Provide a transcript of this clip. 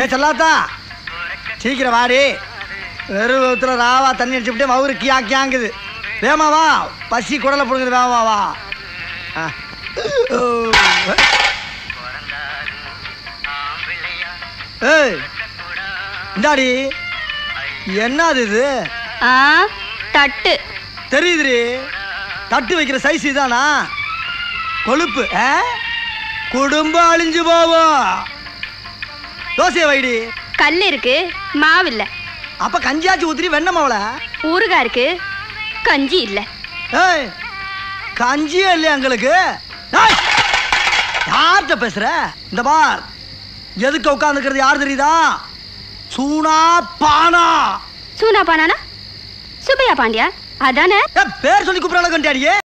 ஏ சொல்லாத்தா சீக்கிரம் வாடி வெறும் வகுத்துல ராவா தண்ணி அடிச்சுட்டு வவுறு கியா கியாங்குது வேமா வா பசி குடலை பிடுங்குது வேமா வா ஆ. ஓ. ஏய் இந்தாடி என்னது இது ஆ தட்டு தெரியுதுடி தட்டு வைக்கிற சைஸ் இதானா கொழுப்பு ஆ? குடும்பம் அழிஞ்சு போவோம் தோசையை வைடி கல் இருக்கு மாவு இல்ல அப்ப கஞ்சியாச்சு ஊத்திரி வெண்ணமாவள ஊறுகாய் இருக்கு கஞ்சி இல்ல ஏய் கஞ்சியே இல்லையா எங்களுக்கு ஏய், யார்கிட்ட பேசுற இந்த பார் எதுக்கு உட்காந்துக்கிறது யார் தெரியுதா சூனா பானா சூனா பானானா சுப்பையா பாண்டியா அதானே ஏ, பேர் சொல்லி கூப்பிட அளவுக்கு